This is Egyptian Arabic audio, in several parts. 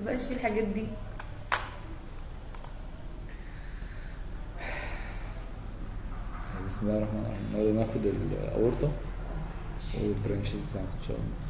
تبقاش فيه الحاجات دي بسم الله الرحمن الرحيم نقدر ناخد الاورطه والبرانشز بتاعته ان شاء الله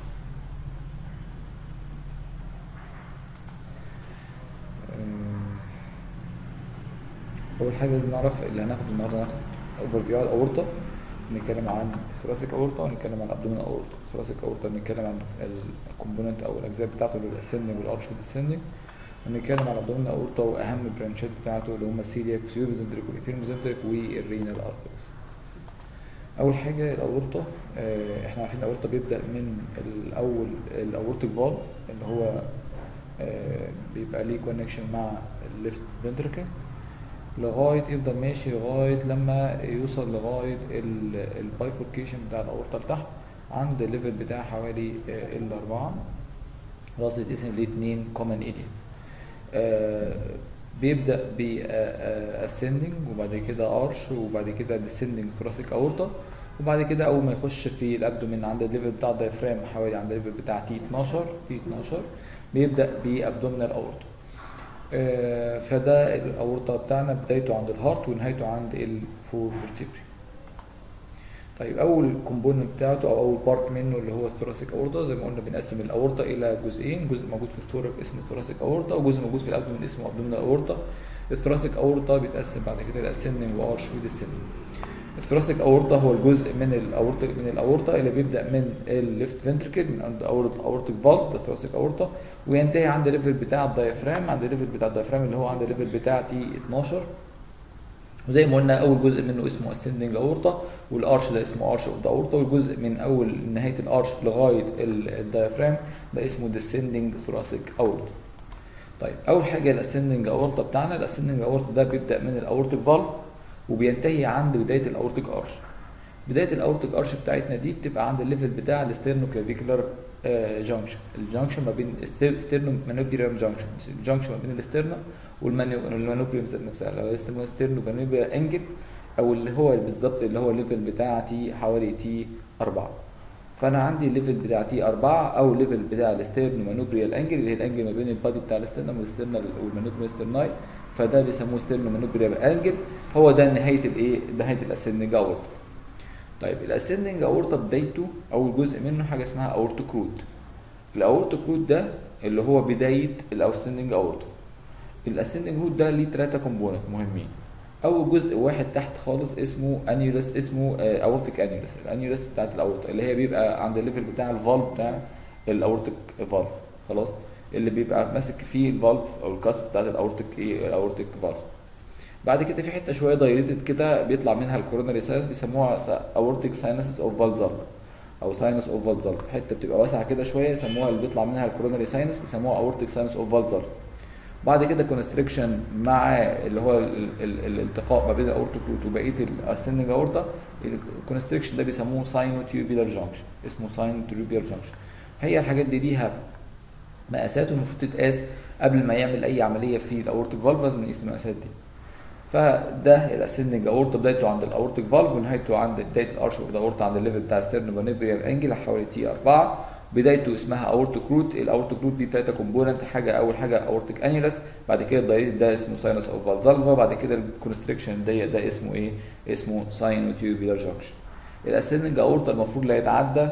آه، اول حاجه لازم نعرف اللي هناخده النهارده هناخد اوفر فيو على الاورطه نتكلم عن ثوراسيك اورطه ونتكلم عن ابدومين اورطه ثوراسيك اورطه نتكلم عن الكومبوننت او الاجزاء بتاعته اللي هو الاسندنج والارش والديسندنج ونتكلم عن ابدومين اورطه واهم البرانشات بتاعته اللي هم السيلياك وسيوبيزنتريك والإيثيرميزنتريك والرينال ارتريز اول حاجه الاورطه آه، احنا عارفين الاورطه بيبدا من الاول الاورتيك فالف اللي هو آه، بيبقى ليه كونكشن مع الليفت فنتركل لغايه يفضل ماشي لغايه لما يوصل لغايه البايفوركيشن بتاع الاورطه لتحت عند الليفل بتاع حوالي ال 4 راس يتقسم لاثنين كومن ايديت بيبدا ب ascending وبعد كده ارش وبعد كده descending thoracic aorta وبعد كده اول ما يخش في الابدومين عند الليفل بتاع الدايفرام حوالي عند الليفل بتاع تي 12 تي 12 بيبدا بابدومينال اورتا فده الاورطه بتاعنا بدايته عند الهارت ونهايته عند الفور فيرتيبري طيب اول كومبوننت بتاعته او اول بارت منه اللي هو الثوراسيك اورتا زي ما قلنا بنقسم الاورتا الى جزئين جزء موجود في الثورك اسمه ثوراسيك اورتا وجزء موجود في الابدومين اسمه ابدومينال اورتا الثوراسيك اورتا بيتقسم بعد كده لاسندنج وارش وديسندنج الثوراسيك اورتا هو الجزء من الاورتا من الاورتا اللي بيبدا من الليفت فنتركل من عند الاورتيك فالف ده الثوراسيك اورتا وينتهي عند الليفل بتاع الدايفرام عند الليفل بتاع الدايفرام اللي هو عند الليفل بتاع تي 12 وزي ما قلنا اول جزء منه اسمه ascending اورتا والارش ده اسمه ارش اوف ذا اورتا والجزء من اول نهايه الارش لغايه الدايفرام ده اسمه descending thoracic aorta طيب اول حاجه الاسندنج اورتا بتاعنا الاسندنج اورتا ده بيبدا من الاورتيك فالف وبينتهي عند بدايه الاورتيك ارش بدايه الاورتيك ارش بتاعتنا دي بتبقى عند الليفل بتاع الاسترنو كلافيكولار جانكشن الجانكشن ما بين ستيرنو مانوبيريم جانكشن الجانكشن ما بين الاسترنم والمانوبيريم ذات نفسها لو اسمه ستيرنو مانوبيريم انجل او اللي هو بالظبط اللي هو الليفل بتاع تي حوالي تي 4 فانا عندي الليفل بتاع تي 4 او الليفل بتاع الاسترنو مانوبريال انجل اللي هي الانجل ما بين البادي بتاع الاسترنم والاسترنال والمانوبريال سترناي فده بيسموه ستيرنو مانوبريال انجل هو ده نهايه الايه نهايه الاسندنج اورتا طيب الاسندنج اورتا بدايته اول جزء منه حاجه اسمها اورتوك روت الاورتوك روت ده اللي هو بدايه الاسندنج اورتا الاسندنج روت ده ليه ثلاثه كومبوننت مهمين اول جزء واحد تحت خالص اسمه انيولس اسمه اورتيك انيولس الانيولس بتاعت الاورتا اللي هي بيبقى عند الليفل بتاع الفالف بتاع الاورتيك فالف خلاص اللي بيبقى ماسك فيه الفالف او الكاسب بتاعت الاورتيك ايه الاورتيك فالف بعد كده في حته شويه دايريتد كده بيطلع منها الكوروناري ساينس بيسموها اورتيك ساينسز اوف فالزالف او ساينس اوف فالزالف حته بتبقى واسعه كده شويه يسموها اللي بيطلع منها الكوروناري ساينس بيسموها اورتيك ساينس اوف فالزالف بعد كده كونستريكشن مع اللي هو ال ال الالتقاء ما بين الاورتيك روت وبقيه الاسندنج اورتا الكونستريكشن ده بيسموه ساينو تيوبيلر جانكشن اسمه ساينو تيوبيلر جانكشن هي الحاجات دي ليها مقاسات والمفروض تتقاس قبل ما يعمل اي عمليه في الاورتيك فالف لازم نقيس المقاسات دي فده الاسندنج اورتا بدايته عند الاورتيك فالف ونهايته عند بدايه الارش اوف اورتا عند الليفل بتاع السترنوفانيبريال انجل حوالي تي 4 بدايته اسمها اورتيك روت الاورتيك روت دي ثلاثه كومبوننت حاجه اول حاجه اورتيك انيولس بعد كده الدايريت ده اسمه ساينس اوف فالزالفا بعد كده الكونستريكشن ده ده اسمه ايه اسمه ساينو تيوبيلر جانكشن الاسندنج اورتا المفروض لا يتعدى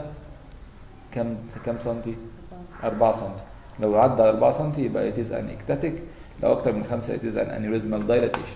كم كم سنتي 4 سنتي لو عدى 4 سنتي يبقى يتيز ان اكتاتيك لو اكتر من 5 يتيز ان انيوريزمال دايلاتيشن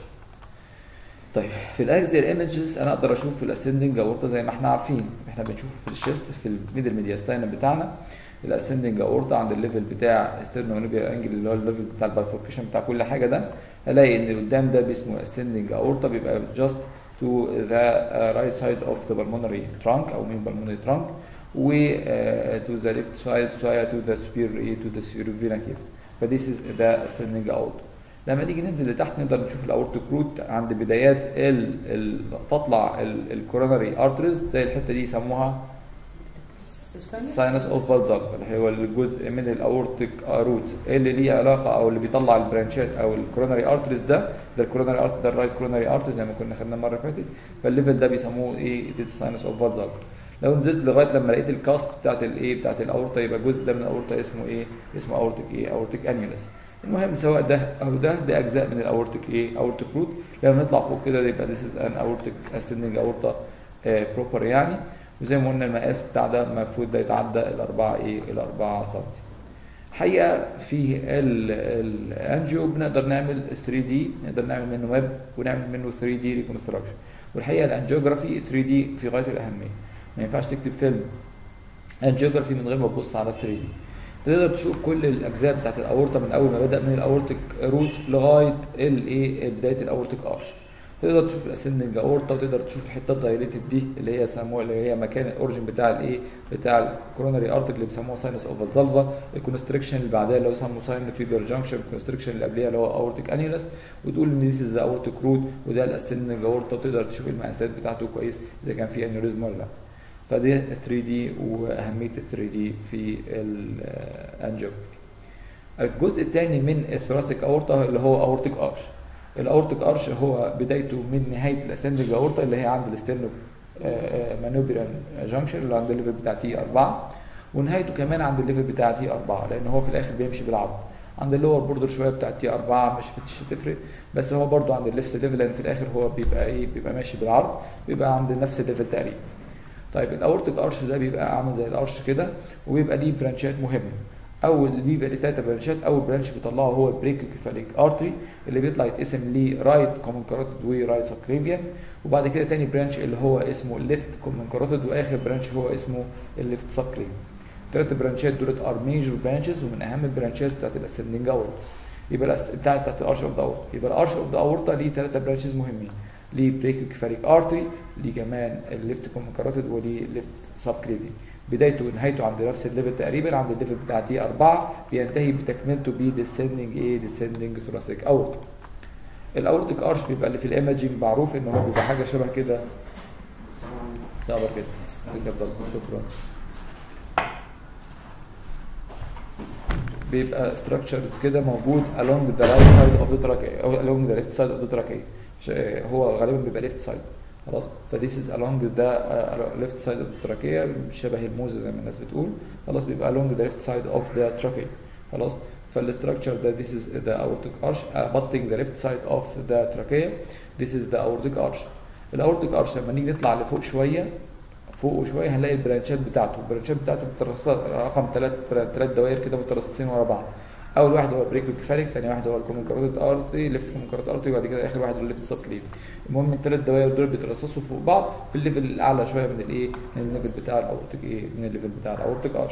طيب في الاكزيال ايمجز انا اقدر اشوف في الاسندنج اورتا زي ما احنا عارفين احنا بنشوفه في الشيست في الميدل ميدياستاينم بتاعنا الاسندنج اورتا عند الليفل بتاع ستيرنومانوبيال انجل اللي هو الليفل بتاع البايفوركيشن بتاع كل حاجه ده الاقي ان اللي قدام ده باسمه اسندنج اورتا بيبقى جاست to the uh, right side of the pulmonary trunk او من pulmonary trunk و uh, to the left side side to the superior to the superior vena cava فديس is the ascending aorta لما نيجي ننزل لتحت نقدر نشوف الاورتيك روت عند بدايات ال ال تطلع الكوروناري ارتريز ده الحته دي يسموها ساينس اوف فالزالف اللي هو الجزء من الاورتيك روت اللي ليه علاقه او اللي بيطلع البرانشات او الكوروناري ارتريز ده ده الكوروناري ارتريز ده الرايت كوروناري ارتريز زي ما كنا خدنا المره اللي فاتت فالليفل ده بيسموه ايه ساينس اوف فالزالف لو نزلت لغايه لما لقيت الكاسب بتاعت الايه بتاعت الاورطه يبقى الجزء ده من الاورطه اسمه ايه اسمه اورتيك ايه اورتيك انيولس المهم سواء ده او ده ده اجزاء من الاورتيك ايه اورتيك روت لما نطلع فوق كده يبقى this is an aortic ascending aorta بروبر يعني وزي ما قلنا المقاس بتاع ده المفروض ده يتعدى الأربعة إيه الأربعة سم الحقيقة في الأنجيو بنقدر نعمل 3 دي نقدر نعمل منه ويب ونعمل منه 3 دي ريكونستراكشن والحقيقة الأنجيوجرافي 3 دي في غاية الأهمية ما ينفعش تكتب فيلم أنجيوجرافي من غير ما تبص على 3 دي تقدر تشوف كل الاجزاء بتاعت الاورطه من اول ما بدا من الاورتيك روت لغايه الايه بدايه الاورتيك ارش تقدر تشوف الاسندنج اورطه وتقدر تشوف الحته الدايليتد دي اللي هي سموها اللي هي مكان الاوريجن بتاع الايه بتاع الكوروناري ارتك اللي بيسموه ساينس اوف الفالفا الكونستريكشن اللي بعدها اللي هو سموه ساين تيوبر جانكشن الكونستريكشن اللي قبلها اللي هو اورتيك انيولس وتقول ان ذيس از اورتيك روت وده الاسندنج اورطه وتقدر تشوف المقاسات بتاعته كويس اذا كان في انيوريزم ولا لا فدي 3 دي واهميه ال 3 دي في الانجيوجرافي الجزء الثاني من الثوراسيك اورطه اللي هو اورتيك ارش الاورتيك ارش هو بدايته من نهايه الاسندنج اورطه اللي هي عند الاسترنو مانوبران جانكشن اللي عند الليفل بتاع تي 4 ونهايته كمان عند الليفل بتاع تي 4 لان هو في الاخر بيمشي بالعرض عند اللور بوردر شويه بتاع تي 4 مش مش هتفرق بس هو برده عند الليفت ليفل لان في الاخر هو بيبقى ايه بيبقى ماشي بالعرض بيبقى عند نفس الليفل تقريبا طيب الاورتيك ارش ده بيبقى عامل زي الارش كده وبيبقى ليه برانشات مهمه اول بيبقى ليه ثلاثه برانشات اول برانش بيطلعه هو البريكوكيفاليك ارتري اللي بيطلع يتقسم ليه رايت كومن كاروتيد ورايت سبكليفيان وبعد كده تاني برانش اللي هو اسمه الليفت كومن كاروتيد واخر برانش هو اسمه الليفت سبكليفيان الثلاث برانشات دولت ار ميجر برانشز ومن اهم البرانشات بتاعت الاسندنج اورت يبقى الأس... بتاعت بتاعت الارش اوف ذا اورت يبقى الارش اوف ذا اورتا ليه ثلاثه برانشز مهمين ليه بريكوكيفاليك ارتري ليه كمان الليفت كومن كاروتيد وليه ليفت سبكليفيان بدايته ونهايته عند نفس الليفل تقريبا عند الليفل بتاع تي 4 بينتهي بتكملته ب descending ايه descending thoracic aorta الاورتيك ارش بيبقى اللي في الايمجنج معروف ان هو بيبقى حاجه شبه كده صعبه كده كده شكرا بيبقى structures كده موجود along the right side of the trachea او along the left side of the trachea هو غالبا بيبقى left side خلاص فديس از along the left side of the trachea شبه الموزه زي ما الناس بتقول خلاص بيبقى along the left side of the trachea خلاص فالستراكشر ده this is the aortic arch abutting the left side of the trachea this is the aortic arch الاورتيك ارش لما نيجي نطلع لفوق شويه فوق شويه هنلاقي البرانشات بتاعته البرانشات بتاعته مترصصه رقم ثلاث ثلاث دوائر كده مترصصين ورا بعض اول واحد هو بريكو كفاليك ثاني واحد هو الكومن كاروتيد ارتري ليفت كومن كاروتيد ارتري وبعد كده اخر واحد هو الليفت سب كليف المهم الثلاث دوائر دول بيترصصوا فوق بعض في الليفل الاعلى شويه من الايه من الليفل بتاع الاورتيك ايه من الليفل بتاع الاورتيك ارش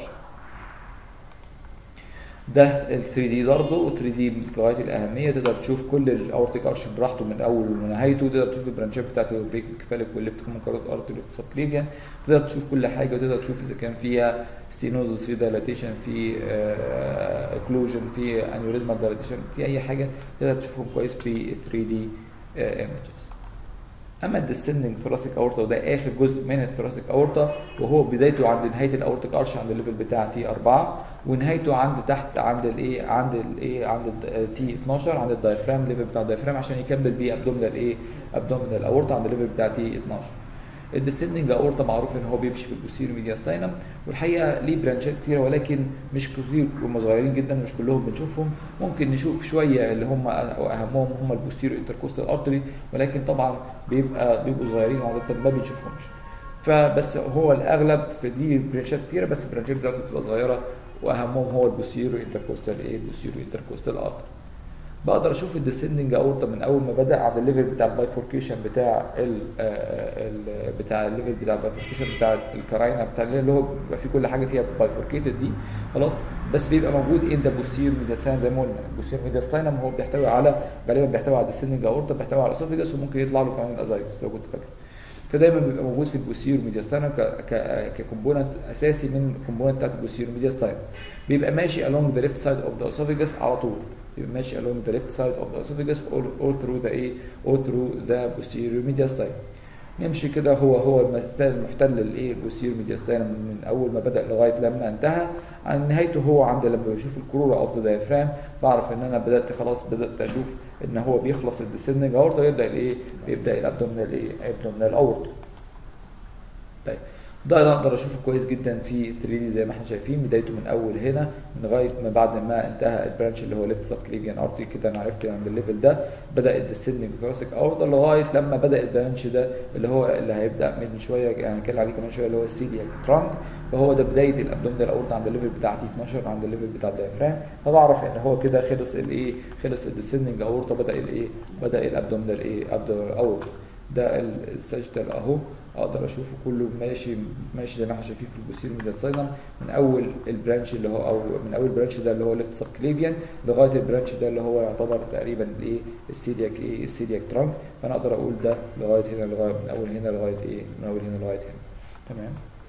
ده ال 3 دي برضه و 3 دي في غايه الاهميه تقدر تشوف كل الاورتيك ارش براحته من اول ونهايته تقدر تشوف البرانشات بتاعته البريك كفالك والليفت كومن كاروت ارتري والليفت سبكليفيان تقدر تشوف كل حاجه وتقدر تشوف اذا كان فيها ستينوزس في دايلاتيشن في اكلوجن في انيوريزمال دايلاتيشن في اي حاجه تقدر تشوفهم كويس في 3 دي ايمجز اما الديسندنج ثوراسيك اورتا وده اخر جزء من الثوراسيك اورتا وهو بدايته عند نهايه الاورتيك ارش عند الليفل بتاع تي 4 ونهايته عند تحت عند الايه عند الايه عند تي 12 عند الدايفرام ليفل بتاع الدايفرام عشان يكمل بيه ابدومينال ايه ابدومينال اورتا عند الليفل بتاع تي 12 الديسندنج اورتا معروف ان هو بيمشي في البوستيريو ميدياستاينم والحقيقه ليه برانشات كتيره ولكن مش كتير هم صغيرين جدا مش كلهم بنشوفهم ممكن نشوف شويه اللي هم اهمهم هم البوستيريو انتركوستال ارتري ولكن طبعا بيبقى بيبقوا صغيرين وعاده ما بنشوفهمش فبس هو الاغلب في دي برانشات كتيره بس البرانشات بتاعته بتبقى صغيره واهمهم هو البوستيريو انتركوستال ايه البوستيريو انتركوستال ارتري بقدر اشوف الديسندنج اورتا من اول ما بدا عند الليفل بتاع البايفوركيشن بتاع ال ال بتاع الليفل بتاع البايفوركيشن بتاع الكراينا بتاع اللي هو بيبقى فيه كل حاجه فيها بايفوركيتد دي خلاص بس بيبقى موجود ان ذا بوستير ميدياستاينم زي ما قلنا البوستير ميدياستاينم هو بيحتوي على غالبا بيحتوي على الديسندنج اورتا بيحتوي على الاسوفيجاس وممكن يطلع له كمان الازايس لو كنت فاكر فدايما بيبقى موجود في البوستير ميدياستاينم ككومبوننت اساسي من الكومبوننت بتاعت البوستير ميدياستاينم بيبقى ماشي along the left side of the esophagus على طول يبقى ماشي along the left side of the esophagus all, all through the ايه all through the posterior mediastinum نمشي كده هو هو المثال المحتل الايه البوستيريور ميدياستاينم من اول ما بدا لغايه لما انتهى عن نهايته هو عند لما بشوف الكروره اوف ذا دايفرام بعرف ان انا بدات خلاص بدات اشوف ان هو بيخلص الديسندنج اورتا يبدا الايه بيبدا الابدومينال ايه الابدومينال اورتا طيب ده انا اقدر اشوفه كويس جدا في 3 دي زي ما احنا شايفين بدايته من اول هنا لغايه ما بعد ما انتهى البرانش اللي هو ليفت سب كليفيان ارتري كده انا عرفت عند الليفل ده بدا الديسندنج ثوراسيك اورتا لغايه لما بدا البرانش ده اللي هو اللي هيبدا من شويه يعني هنتكلم عليه كمان شويه اللي هو السيلياك ترانك فهو ده بدايه الابدومينال اورتا عند الليفل بتاع تي 12 عند الليفل بتاع الديافرام فبعرف ان هو كده خلص الايه خلص الديسندنج اورتا بدا الايه بدا الابدومينال ايه ابدومينال اورتا ده الساجيتال اهو اقدر اشوفه كله ماشي ماشي زي ما احنا شايفين في البوستير ميديال من اول البرانش اللي هو او من اول البرانش ده اللي هو ليفت سب كليفيان لغايه البرانش ده اللي هو يعتبر تقريبا الايه السيدياك ايه السيدياك ترانك فانا اقدر اقول ده لغايه هنا لغايه من اول هنا لغايه ايه من اول هنا لغايه هنا تمام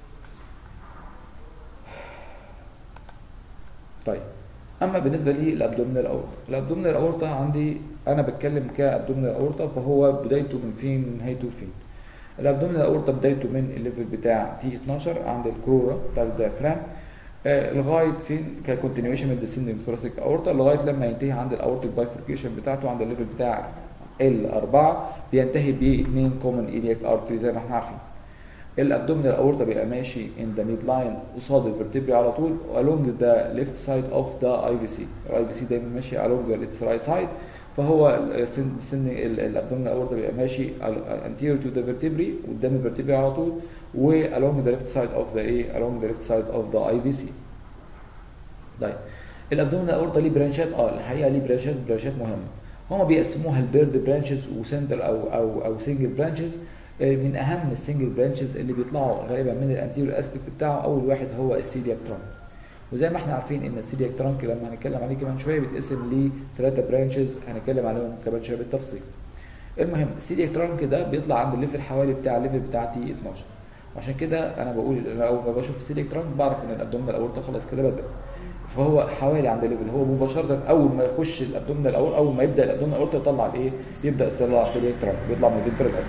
طيب اما بالنسبه لي الابدومينال اورتا الابدومينال اورتا عندي انا بتكلم كابدومينال اورتا فهو بدايته من فين نهايته فين الابدومينال اورتا بدايته من الليفل بتاع تي 12 عند الكرورة بتاع الديافرام آه لغايه فين ككونتينيويشن من الديسندنج ثوراسيك اورتا لغايه لما ينتهي عند الاورتيك بايفوركيشن بتاعته عند الليفل بتاع ال 4 بينتهي باثنين كومن ايلياك ارتري زي ما احنا عارفين الابدومينال اورتا بيبقى ماشي ان ذا ميد لاين قصاد الفرتبري على طول along ذا ليفت سايد اوف ذا اي في سي الاي في سي دايما ماشي along ذا رايت سايد فهو سن سن الابدومينال اورتا بيبقى ماشي anterior to the vertebrae قدام الفرتبري على طول و along the left side of the ايه along the left side of the IVC طيب الابدومينال اورتا ليه برانشات اه الحقيقه ليه برانشات برانشات مهمه هما بيقسموها البيرد برانشز وسنتر او او او سنجل برانشز من اهم السنجل برانشز اللي بيطلعوا غالبا من الانتيريور اسبكت بتاعه اول واحد هو السيلياك ترانك وزي ما احنا عارفين ان السيلياك ترانك لما هنتكلم عليه كمان شويه بيتقسم لثلاثه برانشز هنتكلم عليهم كمان شويه بالتفصيل المهم السيلياك ترانك ده بيطلع عند الليفل حوالي بتاع الليفل بتاع تي 12 وعشان كده انا بقول انا اول ما بشوف السيلياك ترانك بعرف ان الابدومينال اورتا خلاص كده بدا فهو حوالي عند الليفل هو مباشره اول ما يخش الابدومينال اول اول ما يبدا الابدومينال اورتا يطلع الايه يبدا يطلع سيلياك ترانك بيطلع من الفنترال اسفل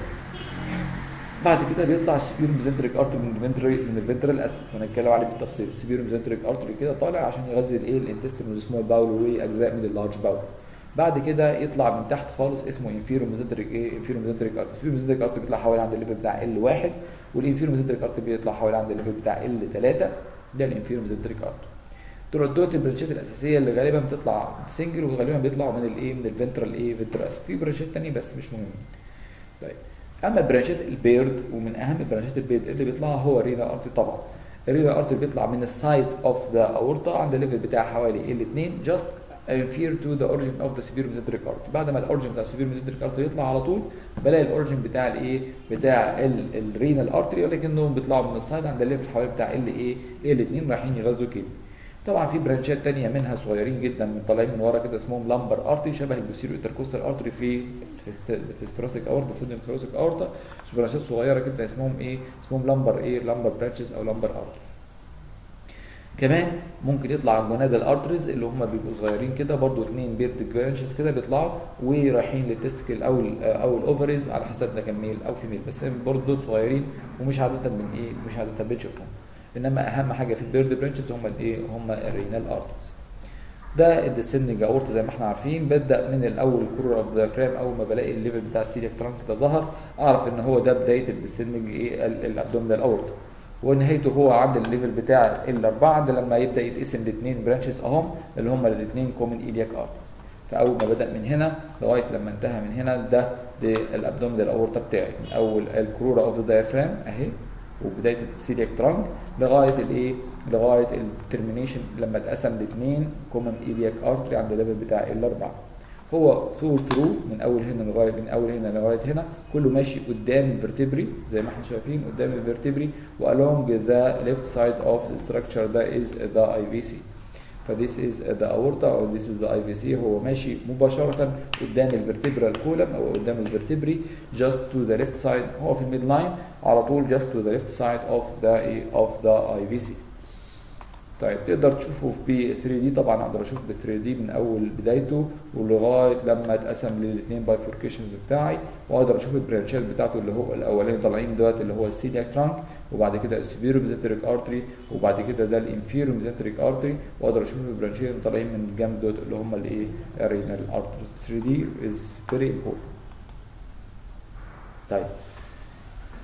بعد كده بيطلع السبيرو ميزنتريك ارتري من الفنترال من الفنترال اسفل هنتكلم عليه بالتفصيل السبيرو ميزنتريك ارتري كده طالع عشان يغذي الايه الانتستين والسمول باول واجزاء من اللارج باول بعد كده يطلع من تحت خالص اسمه انفيرو ميزنتريك ايه انفيرو ميزنتريك ارتري السبيرو ميزنتريك ارتري بيطلع حوالي عند الليفل بتاع ال 1 والانفيرو ميزنتريك ارتري بيطلع حوالي عند الليفل بتاع ال 3 ده الانفيرو ميزنتريك ارتري دول دول البرانشات الاساسيه اللي غالبا بتطلع سنجل وغالبا بيطلعوا من الايه من الفنترال ايه فنترال في برانشات ثانيه بس مش مهمين طيب اما برانشات البيرد ومن اهم برانشات البيرد اللي بيطلع هو الرينا ارتري طبعا الرينا ارتري بيطلع من السايد اوف ذا اورتا عند الليفل بتاع حوالي ال 2 جاست inferior to the origin of the superior mesenteric artery بعد ما الاورجن بتاع السوبير mesenteric artery يطلع على طول بلاقي الاورجن بتاع الايه بتاع الرينال ارتري ولكنهم بيطلعوا من السايد عند الليفل حوالي بتاع ال ايه ال 2 رايحين يغذوا كده طبعا في برانشات تانية منها صغيرين جدا من طالعين من ورا كده اسمهم لامبر ارتري شبه البوسيرو انتركوستال ارتري في في الثراسيك اورتا سوديوم ثراسيك اورتا برانشات صغيره كده اسمهم ايه اسمهم لامبر ايه لامبر برانشز او لامبر ارتري كمان ممكن يطلع جونادال ارتريز اللي هم بيبقوا صغيرين كده برضو اثنين بيرد برانشز كده بيطلعوا ورايحين للتستيكل او ال او الاوفريز على حسب ده كان ميل او فيميل بس برضو دول صغيرين ومش عاده من ايه مش عاده بنشوفهم انما اهم حاجه في البيرد برانشز هم الايه هم الرينال ارتريز ده الديسندنج اورتا زي ما احنا عارفين ببدا من الاول كرور اوف ذا فريم اول ما بلاقي الليفل بتاع السيليك ترانك ده ظهر اعرف ان هو ده بدايه الديسندنج ايه الابدومينال اورتا ونهايته هو عند الليفل بتاع الاربعه عند لما يبدا يتقسم لاثنين برانشز اهم اللي هم الاثنين كومن ايلياك ارتريز فاول ما بدا من هنا لغايه لما انتهى من هنا ده, ده الابدومينال اورتا بتاعي من اول الكرورا اوف ذا دايفرام اهي وبدايه السيليك ترانك لغايه الايه لغايه الترمينيشن لما اتقسم لاثنين كومن ايلياك ارتري عند الليفل بتاع الاربعه هو ثرو ثرو من اول هنا لغايه من اول هنا لغايه هنا كله ماشي قدام الفرتبري زي ما احنا شايفين قدام الفرتبري والونج ذا ليفت سايد اوف structure ده از ذا اي في سي فذيس از ذا اورتا او ذيس از ذا اي في سي هو ماشي مباشره قدام الفرتبرال كولم او قدام الفرتبري جاست تو ذا ليفت سايد هو في الميد لاين على طول جاست تو ذا ليفت سايد اوف ذا اوف ذا اي في سي طيب تقدر تشوفه في 3 دي طبعا اقدر اشوف ب 3 دي من اول بدايته ولغايه لما اتقسم للاثنين بايفوركيشنز بتاعي واقدر اشوف البرانشات بتاعته اللي هو الاولاني طالعين دلوقتي اللي هو السيلياك ترانك وبعد كده السوبيرو ميزنتريك ارتري وبعد كده ده الانفيرو ميزنتريك ارتري واقدر اشوف البرانشين اللي طالعين من الجنب دول اللي هم الايه الرينال ارتريز 3 دي از فيري امبورتنت طيب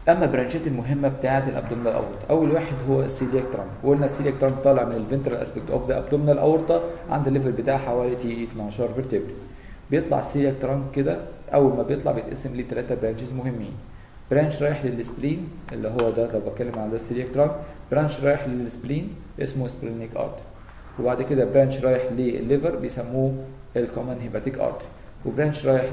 اما برانشات المهمه بتاعه الابدومينال اورتا اول واحد هو السيلياك ترانك وقلنا السيلياك ترانك طالع من الفنترال اسبكت اوف ذا ابدومينال اورتا عند الليفل بتاعه حوالي تي 12 فيرتبري بيطلع السيلياك ترانك كده اول ما بيطلع بيتقسم لثلاثه برانشز مهمين برانش رايح للسبلين اللي هو ده لو بتكلم عن ده السيلياك ترانك برانش رايح للسبلين اسمه سبلينيك ارتري وبعد كده برانش رايح للليفر بيسموه الكومن هيباتيك ارتري وبرانش رايح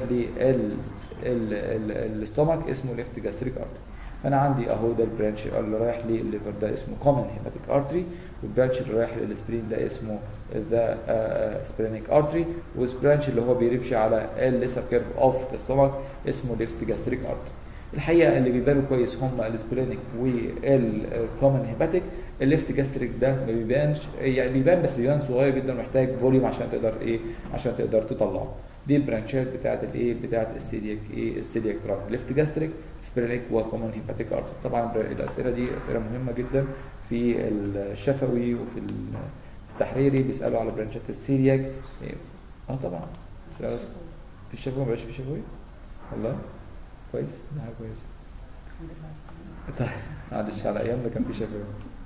للستومك اسمه ليفت جاستريك ارتري فانا عندي اهو ده البرانش اللي رايح للليفر ده اسمه كومن هيباتيك ارتري والبرانش اللي رايح للسبرين ده اسمه ذا سبرينيك ارتري والبرانش اللي هو بيمشي على الليسر كيرف اوف ذا ستومك اسمه ليفت جاستريك ارتري الحقيقه اللي بيبانوا كويس هم السبرينيك والكومن هيباتيك الليفت جاستريك ده ما بيبانش يعني بيبان بس بيبان صغير جدا محتاج فوليوم عشان تقدر ايه عشان تقدر تطلعه دي البرانشات بتاعت الايه بتاعت السيلياك ايه السيلياك ترانك ليفت جاستريك سبرينيك وكومن هيباتيك ارتر طبعا الاسئله دي اسئله مهمه جدا في الشفوي وفي التحريري بيسالوا على برانشات السيلياك إيه؟ اه طبعا في الشفوي ما بقاش في شفوي والله كويس ده حاجه كويسه طيب معلش على ايامنا كان في شفوي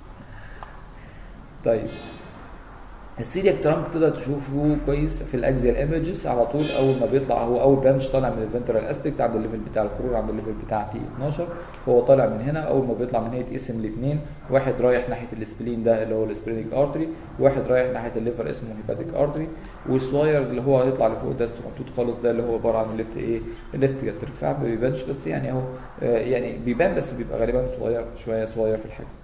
طيب السيلياك ترانك تقدر تشوفه كويس في الاكزيال ايمجز على طول اول ما بيطلع هو اول برانش طالع من الفنترال اسبكت عند الليفل بتاع الكرور عند الليفل بتاع تي 12 هو طالع من هنا اول ما بيطلع من هنا يتقسم لاثنين واحد رايح ناحيه السبلين ده اللي هو السبرينيك ارتري واحد رايح ناحيه الليفر اسمه هيباتيك ارتري والصغير اللي هو هيطلع لفوق ده الصغنطوط خالص ده اللي هو عباره عن الليفت ايه الليفت جاستريك ساعات ما بيبانش بس يعني اهو يعني بيبان بس بيبقى غالبا صغير شويه صغير في الحجم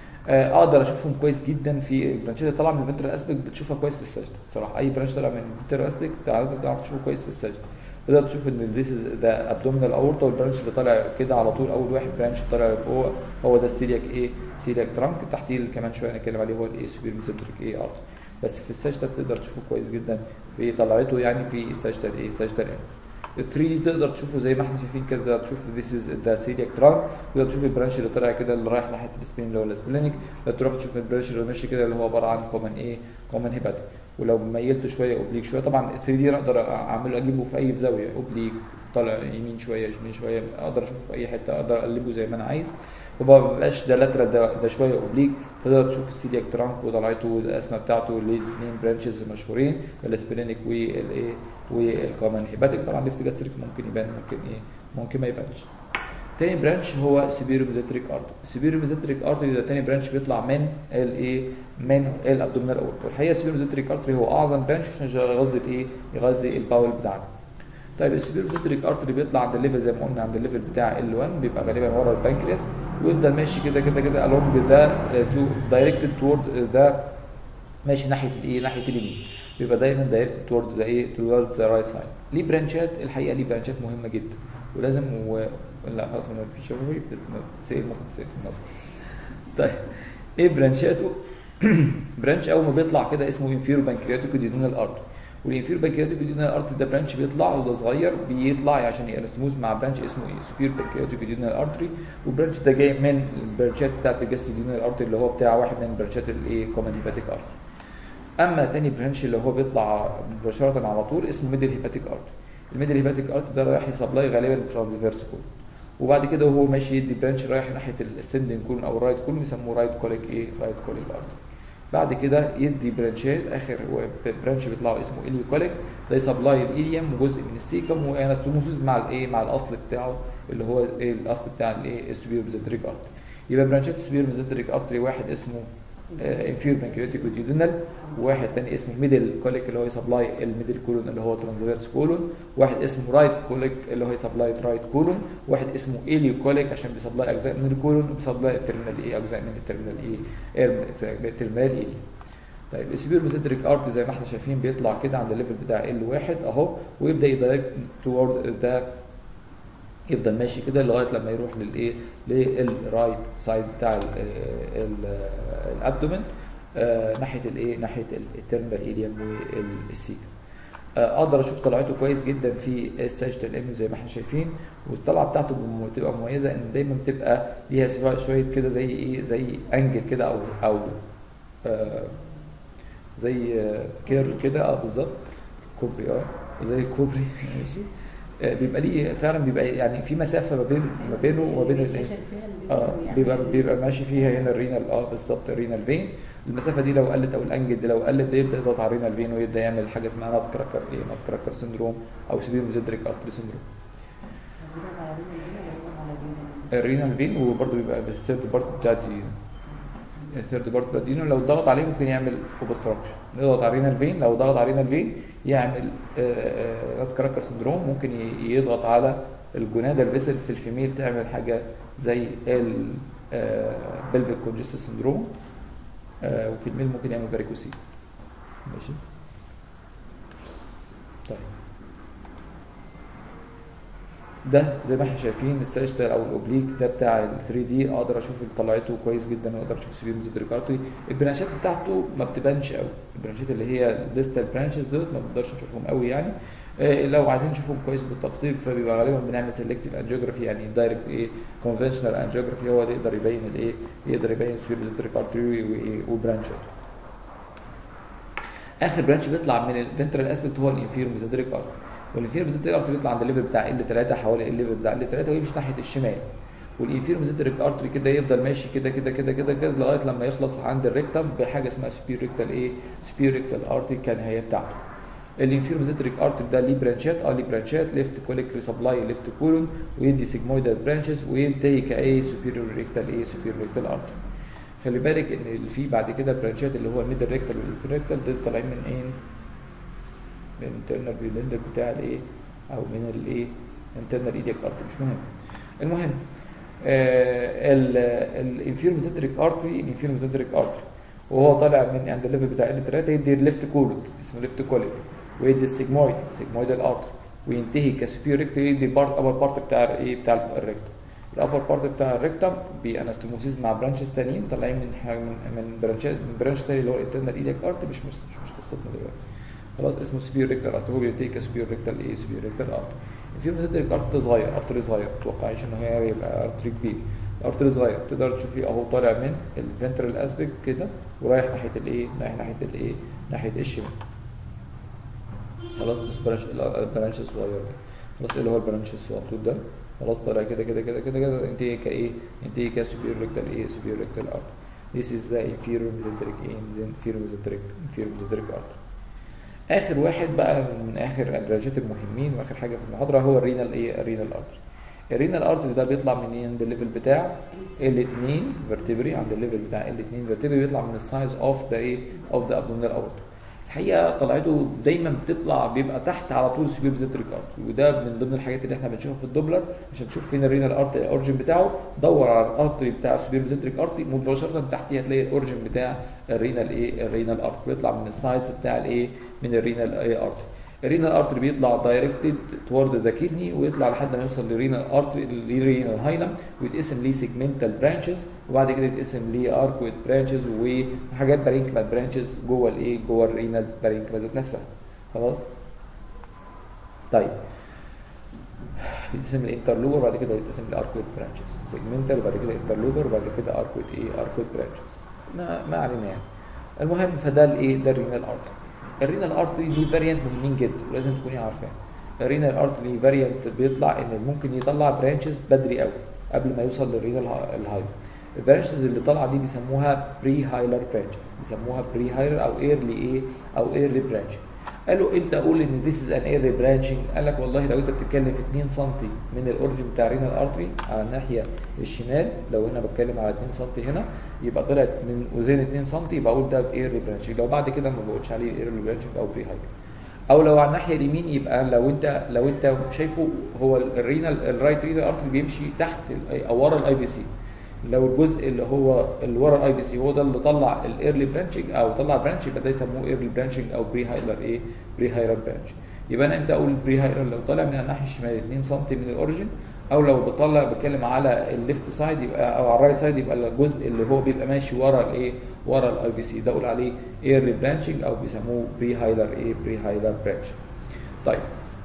اقدر اشوفهم كويس جدا في البرانشات اللي طالعه من الفنترال اسبكت بتشوفها كويس في السجده صراحه اي برانش طالع من الفنترال اسبكت تعرف تشوفه كويس في السجده تقدر تشوف ان ذيس ده ابدومينال اورتا والبرانش اللي طالع كده على طول اول واحد برانش طالع فوق هو ده السيلياك ايه سيلياك ترانك تحتيه كمان شويه نتكلم عليه هو الايه سوبر ميزنتريك ايه ارت بس في السجده بتقدر تشوفه كويس جدا في طلعته يعني في السجده الايه السجده الايه ال 3 تقدر تشوفه زي ما احنا شايفين كده تقدر تشوف ذيس از ذا سيلياك ترانك تقدر تشوف البرانش اللي طالع كده اللي رايح ناحيه السبين اللي هو السبلينيك تقدر تروح تشوف البرانش اللي ماشي كده اللي هو عباره عن كومن ايه كومن هيباتيك ولو ميلته شويه اوبليك شويه طبعا ال 3 دي اقدر اعمله اجيبه في اي زاويه اوبليك طالع يمين شويه يمين شويه اقدر اشوفه في اي حته اقدر اقلبه زي ما انا عايز وما بقاش ده لاترال ده, ده شويه اوبليك تقدر تشوف السيلياك ترانك وطلعته والاسمه بتاعته الاثنين برانشز مشهورين السبلينيك والايه والكومن هيباتيك طبعا ليفت جاستريك ممكن يبان ممكن ايه ممكن ما يبانش تاني برانش هو سيبيرو ميزنتريك ارتري السيبيرو ميزنتريك ارتري ده تاني برانش بيطلع من الايه من الابدومينال اورتا والحقيقه السيبيرو ميزنتريك ارتري هو اعظم برانش عشان يغذي ايه يغذي الباول بتاعنا طيب السوبيرو سنتريك ارتري بيطلع عند الليفل زي ما قلنا عند الليفل بتاع ال 1 بيبقى غالبا ورا البنكرياس ويفضل ماشي كده كده كده along ده تو دايركتد تورد ده ماشي ناحيه الايه ناحيه اليمين بيبقى دايما دايركتد تورد ذا ايه تورد ذا رايت سايد ليه برانشات الحقيقه ليه برانشات مهمه جدا ولازم و... لا خلاص ما فيش شفوي بتتسال ممكن تسال في النص طيب ايه برانشاته برانش اول ما بيطلع كده اسمه انفيرو بانكرياتيك ديدونال ارتري والانفير بانكرياتيك ديودينال ارتري ده برانش بيطلع وده صغير بيطلع عشان ينسموز مع برانش اسمه ايه سوبير بانكرياتيك ديودينال ارتري والبرانش ده جاي من البرانشات بتاعت الجاسترودينال ارتري اللي هو بتاع واحد من البرانشات الايه كومن هيباتيك ارتري اما تاني برانش اللي هو بيطلع مباشره على طول اسمه ميدل هيباتيك ارتري الميدل هيباتيك ارتري ده رايح يسبلاي غالبا ترانسفيرس كول وبعد كده وهو ماشي يدي برانش رايح ناحيه السندنج كولون او الرايت كولون يسموه رايت كوليك ايه رايت كوليك ارتري بعد كده يدي برانشات اخر برانش بيطلعوا اسمه اليوكوليك ده يسبلاي الايليوم وجزء من السيكم وانستوموسيس مع الايه مع الاصل بتاعه اللي هو ايه الاصل بتاع الايه السوبير ميزنتريك ارتري يبقى برانشات السوبير ميزنتريك ارتري واحد اسمه انفير بانكرياتيك وديودينال وواحد تاني اسمه ميدل كوليك اللي هو يسبلاي الميدل كولون اللي هو ترانسفيرس كولون واحد اسمه رايت كوليك اللي هو يسبلاي رايت كولون واحد اسمه اليو كوليك عشان بيسبلاي اجزاء من الكولون وبيسبلاي الترمينال ايه اجزاء من الترمينال ايه الترمينال ايه طيب السبير ميزنتريك ارك زي ما احنا شايفين بيطلع كده عند الليفل بتاع ال واحد اهو ويبدا يدايركت تورد ده يفضل ماشي كده لغايه لما يروح للايه للرايت سايد بتاع الابدومن آه ناحيه الايه ناحيه الترمينال ايليوم والسيكا آه اقدر اشوف طلعته كويس جدا في الساجيتال الام زي ما احنا شايفين والطلعه بتاعته بتبقى مميزه ان دايما بتبقى ليها شويه كده زي ايه زي انجل كده او او آه زي كير كده اه بالظبط كوبري اه زي كوبري ماشي آه، بيبقى ليه فعلا بيبقى يعني في مسافه ما بين ما بينه وما بين الايه ينتشر فيها ال- اه يعني بيبقى بيبقى ماشي فيها هنا الرينال اه بالظبط الرينال فين المسافه دي لو قلت او الانجل دي لو قلت ده يبدا يضغط على الرينال فين ويبدا يعمل حاجه اسمها نوت كراكر ايه نوت كراكر سندروم او سيبيوم زيدريك ارتري سندروم بيضغط على رينا الجنة ولا بيضغط على رينا الرينال فين وبرده بيبقى بالثيرد بارت بتاع دي الثيرد بارت بتاع دي لو ضغط عليه ممكن يعمل اوبستراكشن نضغط على الرينال فين لو ضغط على الرينال فين يعمل نوت كراكر سندروم ممكن ي- يضغط على الجونادال فيسل في الفيميل تعمل حاجه زي البلفيك كونجستيف سندروم وفي الميل ممكن يعمل فاريكوسيل ماشي طيب ده زي ما احنا شايفين الساجيتال او الاوبليك ده بتاع ال 3 دي اقدر اشوف طلعته كويس جدا واقدر اشوف سبيم زيدريكارتي البرانشات بتاعته ما بتبانش قوي البرانشات اللي هي الديستال برانشز دول ما بنقدرش نشوفهم قوي يعني آه، لو عايزين نشوفهم كويس بالتفصيل فبيبقى غالبا بنعمل سيلكتيف انجيوجرافي يعني دايركت ايه كونفشنال انجيوجرافي هو اللي يقدر يبين الايه يقدر يبين سبيم زيدريكارتي وايه وبرانشات اخر برانش بيطلع من الفنترال اسبكت هو الانفيرو ميزودريك ارت والانفيرو ميزودريك ارت بيطلع عند الليفل بتاع ال 3 حوالي الليفل بتاع ال 3 ويمشي ناحيه الشمال والانفيرو ميزودريك ارتري كده يفضل ماشي كده كده كده كده كده لغايه لما يخلص عند الريكتم بحاجه اسمها سبير ريكتال ايه سبير ريكتال ارتري كان هي بتاعته الانفيرو ميزودريك ارتري ده ليه برانشات اه ليه برانشات ليفت كوليك ريسبلاي ليفت كولون ويدي سيجمويدال برانشز وينتهي كايه سوبيريور ريكتال ايه سوبيريور ريكتال ارتري خلي بالك ان اللي في بعد كده برانشات اللي هو الميدل ريكتال والانفير ريكتال دول طالعين من ايه؟ من الانترنال بيلندر بتاع الايه؟ او من الايه؟ انترنال ايديك ارت مش مهم. المهم الانفير ميزنتريك ارتري الانفير ميزنتريك ارتري وهو طالع من عند الليفل بتاع ال 3 يدي الليفت كولون اسمه ليفت كولون ويدي السيجمويد سيجمويدال ارتري وينتهي كسبير ريكتال يدي بارت ابر بارت بتاع الايه؟ بتاع الريكتال الابر بارت بتاع الريكتم بانستوموسيس مع برانشز تانيين طالعين من ح- من من برانشات من برانش تاني اللي هو الانترنال ايديك ارت مش مش مش قصتنا دلوقتي خلاص اسمه سبير ريكتال ارت هو بينتهي كسبير ريكتال ايه سبير ريكتال ارت في ميزنتريك ارت صغير ارتري صغير ما تتوقعيش ان هو يبقى ارتري كبير ارتري صغير تقدر تشوفيه اهو طالع من الفنترال اسبيك كده ورايح ناحيه الايه رايح ناحيه الايه ناحيه الشمال خلاص بس برانش البرانش الصغير ده خلاص ايه اللي هو البرانش الصغير ده خلاص طالع كده كده كده كده كده انتهي كايه انتهي كسوبير ريكتال ايه سوبير ريكتال ارت This is the inferior mesenteric ايه inferior mesenteric inferior mesenteric artery اخر واحد بقى من اخر البرانشات المهمين واخر حاجه في المحاضره هو الرينال ايه الرينال ارتري الرينال ارتري ده بيطلع منين عند الليفل بتاع ال2 فيرتبري عند الليفل بتاع ال2 فيرتبري بيطلع من السايز اوف ذا ايه اوف ذا ابدومينال اورتا الحقيقه طلعته دايما بتطلع بيبقى تحت على طول سبير بيزنتريك ارتري وده من ضمن الحاجات اللي احنا بنشوفها في الدوبلر عشان تشوف فين الرينال ارتري الاورجن بتاعه دور على الارتري بتاع سبير بيزنتريك ارتري مباشره تحتيه هتلاقي الاورجن بتاع الرينال ايه الرينال ارتري بيطلع من السايدز بتاع الايه من الرينال ايه ارتري الرينال ارتري بيطلع دايركتد تورد ذا كيدني ويطلع لحد ما يوصل للرينال ارتري للرينال هايلم ويتقسم ليه سيجمنتال برانشز وبعد كده يتقسم ليه اركويد برانشز وحاجات بارينكما برانشز جوه الايه جوه الرينال بارينكما ذات نفسها خلاص طيب بيتقسم الانترلوبر وبعد كده يتقسم لاركويد برانشز سيجمنتال وبعد كده انترلوبر وبعد كده اركويد ايه اركويد برانشز ما ما علينا يعني المهم فده الايه ده الرينال ارتري الرينال ارتري ليه فاريانت مهمين جدا ولازم تكوني عارفاه الرينال ارتري ليه فاريانت بيطلع ان ممكن يطلع برانشز بدري قوي قبل ما يوصل للرينال الهايلر البرانشز اللي طالعه دي بيسموها بري هايلر برانشز بيسموها بري هايلر او ايرلي ايه او ايرلي برانش قالوا انت قول ان ذيس از ان ايرلي برانشنج قال لك والله لو انت بتتكلم في 2 سم من الاورجن بتاع رينال ارتري على الناحيه الشمال لو انا بتكلم على 2 سم هنا يبقى طلعت من وزين 2 سم يبقى اقول ده ايرلي برانشنج لو بعد كده ما بقولش عليه ايرلي برانشنج او بري هايلر او لو على الناحيه اليمين يبقى لو انت لو انت شايفه هو الرينال الرايت رينال ارتري بيمشي تحت ال- او ورا الاي بي سي لو الجزء اللي هو اللي ورا الاي بي سي هو ده اللي طلع الايرلي برانشنج او طلع برانش يبقى ده يسموه ايرلي برانشنج او بري هايلر ايه بري هايلر برانش يبقى انا امتى اقول بري هايلر لو طالع من الناحيه الشمال 2 سم من الاوريجن او لو بطلع بتكلم على الليفت سايد يبقى او على الرايت سايد يبقى الجزء اللي هو بيبقى ماشي ورا الايه ورا الاي بي سي ده اقول عليه ايرلي برانشنج او بيسموه بري هايلر ايه بري هايلر برانش طيب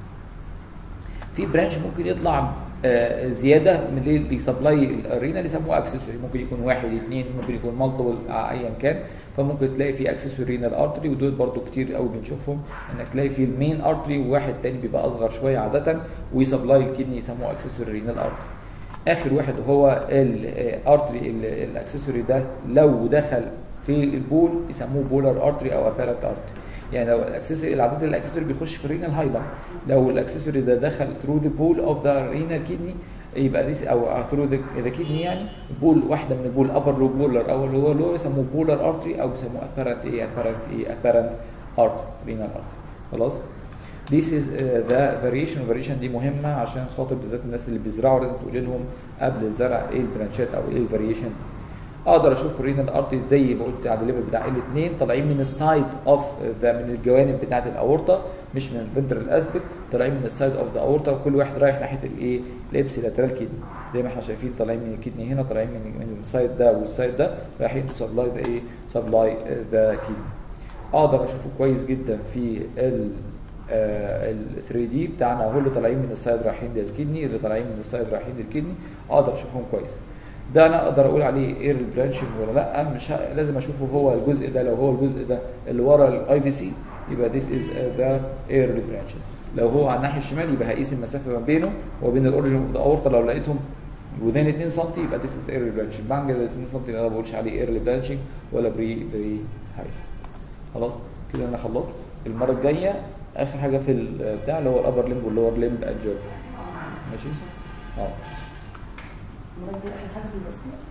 في برانش ممكن يطلع آه، زياده من اللي يسبلاي الارينا اللي يسموه اكسسوري ممكن يكون واحد اثنين ممكن يكون مالتيبل ايا كان فممكن تلاقي في اكسسوري رينال ارتري ودول برضو كتير قوي بنشوفهم انك تلاقي في المين ارتري وواحد تاني بيبقى اصغر شويه عاده ويسبلاي الكدني يسموه اكسسوري رينال ارتري اخر واحد هو الارتري الاكسسوري ده لو دخل في البول يسموه بولار ارتري او ابيرنت ارتري يعني لو الاكسسوري العادات الاكسسوري بيخش في الرينال هايلم لو الاكسسوري ده دخل ثرو ذا بول اوف ذا رينال كيدني يبقى دي او ثرو ذا كيدني يعني بول واحده من البول ابر لو بولر او اللي هو لو يسموه بولر ارتري او بيسموه ابيرنت ايه ابيرنت ايه ابيرنت ارتري رينال ارتري خلاص This is uh, the variation variation دي مهمة عشان خاطر بالذات الناس اللي بيزرعوا لازم تقول لهم قبل الزرع ايه البرانشات او ايه الفاريشن اقدر اشوف الرينال ارتري زي ما قلت على الليفل بتاع الاثنين طالعين من السايد اوف ذا من الجوانب بتاعه الاورطه مش من الفنترال اسبت طالعين من السايد اوف ذا اورطه وكل واحد رايح ناحيه الايه الابس لاترال كيدني زي ما احنا شايفين طالعين من الكدني هنا طالعين من من السايد ده والسايد ده رايحين تو سبلاي ذا ايه سبلاي ذا كيدني اقدر اشوفه كويس جدا في ال ال 3 دي بتاعنا هو اللي طالعين من السايد رايحين للكدني اللي طالعين من السايد رايحين للكدني اقدر اشوفهم كويس ده انا اقدر اقول عليه اير برانشنج ولا لا مش ه... لازم اشوفه هو الجزء ده لو هو الجزء ده اللي ورا الاي في سي يبقى this is ذا اير برانشز لو هو على الناحيه الشمال يبقى هقيس المسافه ما بينه وبين الاوريجن اوف ذا اورتا لو لقيتهم ودان 2 سم يبقى this is اير برانشنج بعد ال 2 سم انا ما بقولش عليه اير برانشنج ولا بري بري هاي خلاص كده انا خلصت المره الجايه اخر حاجه في البتاع اللي هو الابر ليمب واللور ليمب انجر ماشي اه المرة دي آخر حاجة في البسمة